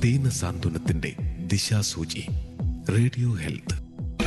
ദീന സാന്ത്വനത്തിന്റെ ദിശാസൂചി radio health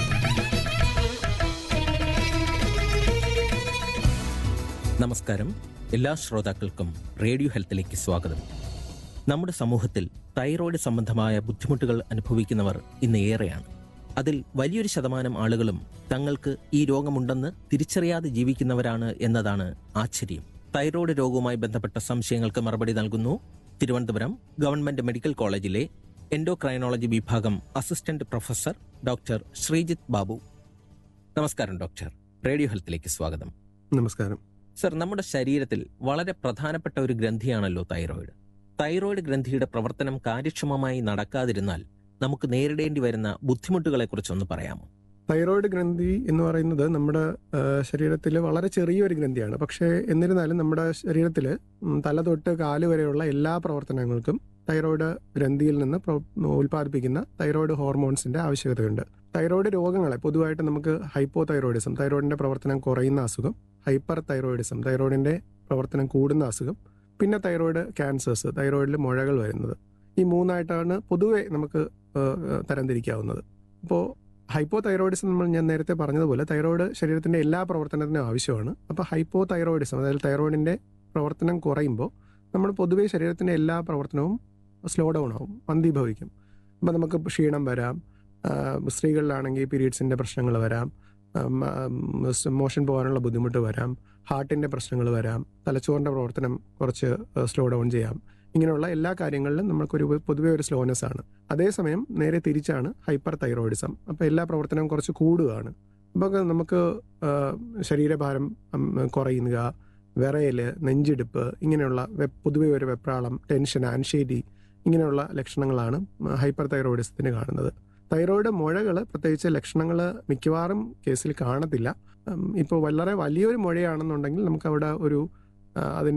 നമസ്കാരം എല്ലാ ശ്രോതാക്കൾക്കും റേഡിയോ ഹെൽത്തിലേക്ക് സ്വാഗതം നമ്മുടെ സമൂഹത്തിൽ തൈറോയ്ഡ് സംബന്ധമായ ബുദ്ധിമുട്ടുകൾ അനുഭവിക്കുന്നവർ ഇന്ന് ഏറെയാണ് അതിൽ വലിയൊരു ശതമാനം ആളുകളും തങ്ങൾക്ക് ഈ രോഗമുണ്ടെന്ന് തിരിച്ചറിയാതെ ജീവിക്കുന്നവരാണ് എന്നതാണ് ആശ്ചര്യം തൈറോയ്ഡ് രോഗവുമായി ബന്ധപ്പെട്ട സംശയങ്ങൾക്ക് മറുപടി നൽകുന്നു തിരുവനന്തപുരം ഗവൺമെന്റ് മെഡിക്കൽ കോളേജിലെ എൻഡോക്രൈനോളജി വിഭാഗം assistant professor doctor Sreejith Babu നമസ്കാരം ഡോക്ടർ റേഡിയോ ഹെൽത്തിലേക്ക് സ്വാഗതം നമസ്കാരം സർ നമ്മുടെ ശരീരത്തിൽ വളരെ പ്രധാനപ്പെട്ട ഒരു ഗ്രന്ഥിയാണല്ലോ തൈറോയിഡ് തൈറോയിഡ് ഗ്രന്ഥിയുടെ പ്രവർത്തനം കാര്യക്ഷമമായി നടക്കാതിരുന്നാൽ നമുക്ക് നേരിടേണ്ടി വരുന്ന ബുദ്ധിമുട്ടുകളെ കുറിച്ചൊന്ന് പറയാമോ തൈറോയിഡ് ഗ്രന്ഥി എന്ന് പറയുന്നത് നമ്മുടെ ശരീരത്തിൽ വളരെ ചെറിയൊരു ഗ്രന്ഥിയാണ് പക്ഷേ എന്നിരുന്നാലും നമ്മുടെ ശരീരത്തിൽ തല തൊട്ട് കാല് വരെയുള്ള എല്ലാ പ്രവർത്തനങ്ങൾക്കും തൈറോയിഡ് ഗ്രന്ഥിയിൽ നിന്ന് പ്രോ- ഉൽപ്പാദിപ്പിക്കുന്ന തൈറോയിഡ് ഹോർമോൺസിന്റെ ആവശ്യകതയുണ്ട് തൈറോയിഡ് രോഗങ്ങളെ പൊതുവായിട്ട് നമുക്ക് ഹൈപ്പോ തൈറോയിഡിസം തൈറോയിഡിന്റെ പ്രവർത്തനം കുറയുന്ന അസുഖം ഹൈപ്പർ തൈറോയിഡിസം തൈറോയിഡിന്റെ പ്രവർത്തനം കൂടുന്ന അസുഖം പിന്നെ തൈറോയിഡ് ക്യാൻസേഴ്സ് തൈറോയിഡിൽ മുഴകൾ വരുന്നത് ഈ മൂന്നായിട്ടാണ് പൊതുവെ നമുക്ക് ഏഹ്, ഏഹ്, തരംതിരിക്കാവുന്നത് അപ്പോൾ ഹൈപ്പോ തൈറോയിഡിസം നമ്മൾ ഞാൻ നേരത്തെ പറഞ്ഞതുപോലെ തൈറോയിഡ് ശരീരത്തിന്റെ എല്ലാ പ്രവർത്തനത്തിനും ആവശ്യമാണ് അപ്പോൾ ഹൈപ്പോ തൈറോയിഡിസം അതായത് തൈറോയിഡിന്റെ പ്രവർത്തനം കുറയുമ്പോൾ നമ്മൾ പൊതുവേ ശരീരത്തിന്റെ എല്ലാ പ്രവർത്തനവും സ്ലോ ഡൗൺ ആവും മന്ദീഭവിക്കും അപ്പം നമുക്ക് ക്ഷീണം വരാം ആ, സ്ത്രീകളിലാണെങ്കിൽ പീരീഡ്സിന്റെ പ്രശ്നങ്ങൾ വരാം മോഷൻ പോകാനുള്ള ബുദ്ധിമുട്ട് വരാം ഹാർട്ടിന്റെ പ്രശ്നങ്ങൾ വരാം തലച്ചോറിന്റെ പ്രവർത്തനം കുറച്ച് സ്ലോ ഡൗൺ ചെയ്യാം ഇങ്ങനെയുള്ള എല്ലാ കാര്യങ്ങളിലും നമുക്കൊരു പൊതുവേ ഒരു സ്ലോനെസ് ആണ് അതേസമയം നേരെ തിരിച്ചാണ് ഹൈപ്പർ തൈറോയിഡിസം അപ്പോൾ എല്ലാ പ്രവർത്തനവും കുറച്ച് കൂടുകയാണ് അപ്പോൾ നമുക്ക് ആ, ശരീരഭാരം ഉം, കുറയുക വിറയല് നെഞ്ചിടിപ്പ് ഇങ്ങനെയുള്ള വെ- പൊതുവെ ഒരു വെപ്രാളം ടെൻഷൻ ആൻഷൈറ്റി ഇങ്ങനെയുള്ള ലക്ഷണങ്ങളാണ് ഹൈപ്പർ തൈറോയിഡിസത്തിന് കാണുന്നത് തൈറോയിഡ് മുഴകൾ പ്രത്യേകിച്ച് ലക്ഷണങ്ങൾ മിക്കവാറും കേസിൽ കാണത്തില്ല ഇപ്പോൾ വളരെ വലിയൊരു മുഴയാണെന്നുണ്ടെങ്കിൽ നമുക്ക് അവിടെ ഒരു ആ, അതിന്റെ